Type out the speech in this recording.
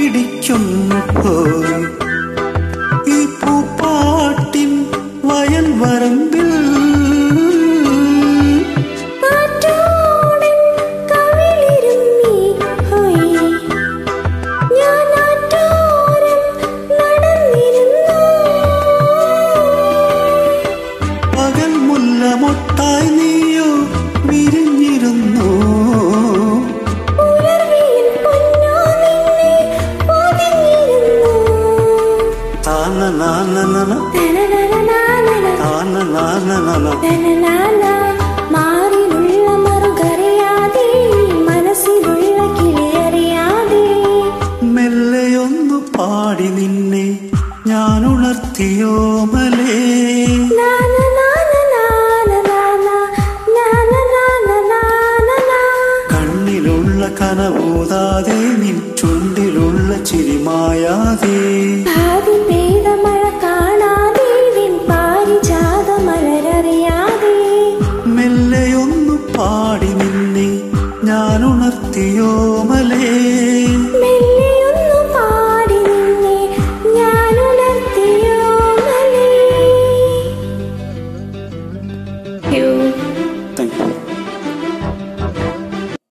പിടിക്കും പോയി ഈ പൂപ്പാട്ടിൻ വയൽ വരമ്പിൽ കാറ്റോടൻ കവിളിരുമ്മി ഹോയ് ഞാൻ ആറ്റോരം നടന്നിരുന്നു പകൽ മുല്ല മൊട്ടായി നീയോ വിരിഞ്ഞിരുന്നു പുലർവെയിൽ പൊന്നോ നിന്നെ പൊതിഞ്ഞിരുന്നു താന നാന തനനനനാനന, താന നാന തനനാന. മാറിലുള്ള മറുകറിയാതെ മനസ്സിലുള്ള കിളിയറിയാതെ മെല്ലെയൊന്നു പാടി നിന്നെ ഞാൻ ഉണർത്തിയോ മലേ കണ്ണിലുള്ള കനവൂതാതെ നിൻ ചുണ്ടിലുള്ള ചിരിമായാതെ